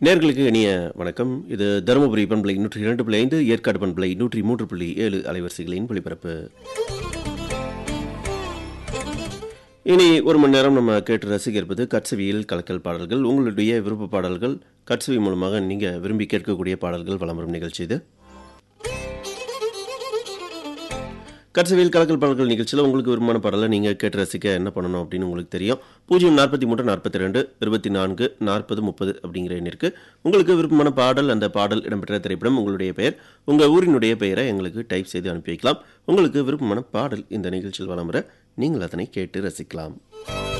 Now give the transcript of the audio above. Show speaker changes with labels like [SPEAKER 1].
[SPEAKER 1] நேர்களுக்கு இனிய வணக்கம் இது தருமபுரி பண்பலை நூற்றி இரண்டு புள்ளி ஐந்து ஏற்காடு பண்பலை நூற்றி மூன்று புள்ளி ஏழு அலைவரிசைகளின் ஒளிபரப்பு இனி ஒரு மணி நேரம் நம்ம கேட்டு ரசிக்க இருப்பது கட்சவியில் கலக்கல் பாடல்கள் உங்களுடைய விருப்ப பாடல்கள் கட்சவி மூலமாக நீங்கள் விரும்பி கேட்கக்கூடிய பாடல்கள் வலம் வரும் நிகழ்ச்சி இது கட்சவியில் கலக்கல் பாடல்கள் நிகழ்ச்சியில் உங்களுக்கு விரும்பமான பாடலை நீங்கள் கேட்டு ரசிக்க என்ன பண்ணணும் அப்படின்னு உங்களுக்கு தெரியும் பூஜ்ஜியம் நாற்பத்தி மூன்று நாற்பத்தி ரெண்டு இருபத்தி நான்கு நாற்பது முப்பது அப்படிங்கிற எண்ணிற்கு உங்களுக்கு விருப்பமான பாடல் அந்த பாடல் இடம்பெற்ற திரைப்படம் உங்களுடைய பெயர் உங்கள் ஊரினுடைய பெயரை எங்களுக்கு டைப் செய்து அனுப்பி வைக்கலாம் உங்களுக்கு விருப்பமான பாடல் இந்த நிகழ்ச்சியில் வளமுற நீங்கள் அதனை கேட்டு ரசிக்கலாம்